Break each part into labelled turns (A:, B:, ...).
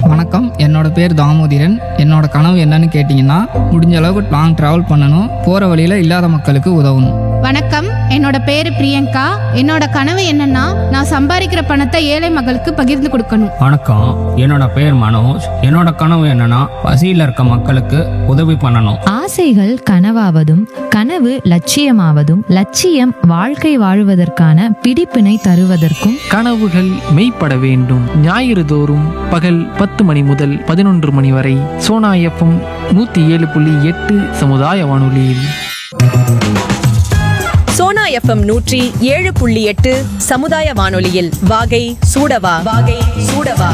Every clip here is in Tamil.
A: வணக்கம் என்னோட பேர் தாமோதிரன் என்னோட கனவு என்னன்னு கேட்டிங்கன்னா முடிஞ்ச அளவுக்கு லாங் ட்ராவல் பண்ணணும் போகிற வழியில் இல்லாத மக்களுக்கு உதவணும்
B: வணக்கம் என்னோட பேரு பிரியங்கா என்னோட கனவு என்னன்னா நான் சம்பாதிக்கிற பணத்தை ஏழை மக்களுக்கு பகிர்ந்து கொடுக்கணும்
C: வணக்கம் என்னோட பேர் மனோஜ் என்னோட கனவு என்னன்னா பசியில் இருக்க மக்களுக்கு உதவி பண்ணணும்
D: ஆசைகள் கனவாவதும் கனவு லட்சியமாவதும் லட்சியம் வாழ்க்கை வாழுவதற்கான பிடிப்பினை தருவதற்கும்
E: கனவுகள் மெய்ப்பட வேண்டும் ஞாயிறு தோறும் பகல் பத்து மணி முதல் பதினொன்று மணி வரை சோனா எஃப்எம் நூற்றி ஏழு புள்ளி எட்டு சமுதாய வானொலியில்
F: சோனா எஃப்எம் நூற்றி ஏழு புள்ளி எட்டு சமுதாய வானொலியில் வாகை சூடவா வாகை சூடவா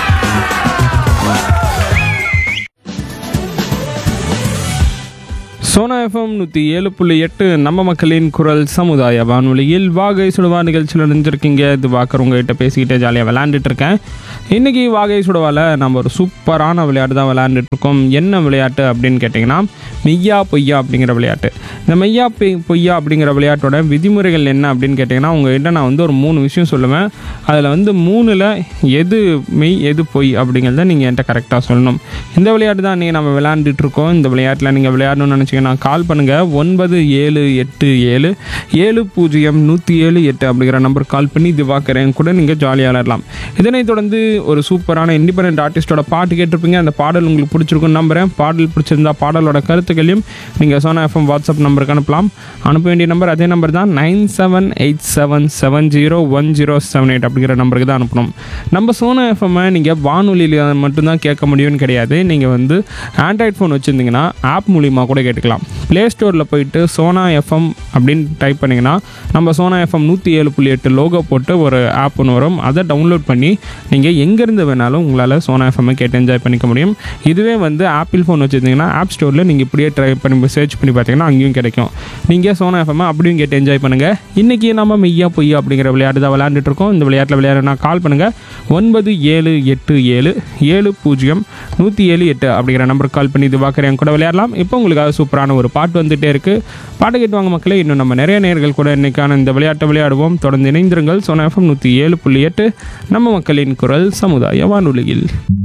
G: சோனா எஃப்எம் நூற்றி ஏழு புள்ளி எட்டு நம்ம மக்களின் குரல் சமுதாய வானொலியில் வாகை சுடுவா நிகழ்ச்சியில் நினைஞ்சிருக்கீங்க இது வாக்கர் உங்ககிட்ட பேசிக்கிட்டே ஜாலியாக விளையாண்டுட்டு இருக்கேன் இன்றைக்கி வாகை சுடுவாவில் நம்ம ஒரு சூப்பரான விளையாட்டு தான் விளையாண்டுட்டு இருக்கோம் என்ன விளையாட்டு அப்படின்னு கேட்டிங்கன்னா மெய்யா பொய்யா அப்படிங்கிற விளையாட்டு இந்த மெய்யா பொய் பொய்யா அப்படிங்கிற விளையாட்டோட விதிமுறைகள் என்ன அப்படின்னு கேட்டிங்கன்னா உங்ககிட்ட நான் வந்து ஒரு மூணு விஷயம் சொல்லுவேன் அதில் வந்து மூணில் எது மெய் எது பொய் அப்படிங்கிறத நீங்கள் என்கிட்ட கரெக்டாக சொல்லணும் இந்த விளையாட்டு தான் நீங்கள் நம்ம விளையாண்டுட்டு இருக்கோம் இந்த விளையாட்டில் நீங்கள் விளையாடணும்னு நினச்சிங்கன்னா கால் பண்ணுங்கள் ஒன்பது ஏழு எட்டு ஏழு ஏழு பூஜ்ஜியம் நூற்றி ஏழு எட்டு அப்படிங்கிற நம்பர் கால் பண்ணி திவாக்கரேன் கூட நீங்கள் ஜாலியாக விளையாடலாம் இதனைத் தொடர்ந்து ஒரு சூப்பரான இண்டிபெண்டன்ட் ஆர்டிஸ்டோட பாட்டு கேட்டிருப்பீங்க அந்த பாடல் உங்களுக்கு பிடிச்சிருக்குன்னு நம்புறேன் பாடல் பிடிச்சிருந்தா பாடலோட கருத்துக்களையும் நீங்கள் சோனா எஃப்எம் வாட்ஸ்அப் நம்பருக்கு அனுப்பலாம் அனுப்ப வேண்டிய நம்பர் அதே நம்பர் தான் nine seven eight seven seven zero one zero seven eight அப்படிங்கிற நம்பருக்கு தான் அனுப்பணும் நம்ம சோனா எஃப்எம்மை நீங்கள் வானொலியில் மட்டும்தான் கேட்க முடியும்னு கிடையாது நீங்கள் வந்து ஆண்ட்ராய்ட் ஃபோன் வச்சுருந்தீங்கன்னா ஆப் மூலிமா கூட கேட்டுக்கலாம் ப்ளே ஸ்டோரில் போயிட்டு சோனா எஃப்எம் அப்படின்னு டைப் பண்ணிங்கன்னா நம்ம சோனா எஃப்எம் நூற்றி ஏழு புள்ளி எட்டு லோகோ போட்டு ஒரு ஆப் ஒன்று வரும் அதை டவுன்லோட் பண்ணி நீங்கள் எங்கேருந்து வேணாலும் உங்களால் சோனா எஃப்எம்மை கேட்டு என்ஜாய் பண்ணிக்க முடியும் இதுவே வந்து ஆப்பிள் ஃபோன் வச்சுருந்தீங்கன்னா ஆப் ஸ்டோரில் நீங்கள் இப்படியே ட்ரை பண்ணி சர்ச் பண்ணி பார்த்தீங்கன்னா அங்கேயும் கிடைக்கும் நீங்கள் சோனா எஃப்எம்மை அப்படியும் கேட்டு என்ஜாய் பண்ணுங்கள் இன்றைக்கி நம்ம மெய்யா பொய்யா அப்படிங்கிற விளையாட்டு தான் விளையாண்டுட்டு இருக்கோம் இந்த விளையாட்டில் விளையாடுனா கால் பண்ணுங்கள் ஒன்பது ஏழு எட்டு ஏழு ஏழு பூஜ்ஜியம் நூற்றி ஏழு எட்டு அப்படிங்கிற நம்பருக்கு கால் பண்ணி இது பார்க்குறேன் கூட விளையாடலாம் இப்போ உங்களுக்காக சூப்பரான ஒரு பாட்டு வந்துகிட்டே இருக்குது பாட்டு கேட்டுவாங்க மக்களே இன்னும் நம்ம நிறைய நேர்கள் கூட இன்னைக்கான இந்த விளையாட்டை விளையாடுவோம் தொடர்ந்து இணைந்திருங்கள் சோனா எஃப்எம் நூற்றி ஏழு புள்ளி எட்டு நம்ம மக்களின் குரல் சமுதாய வானொலியில்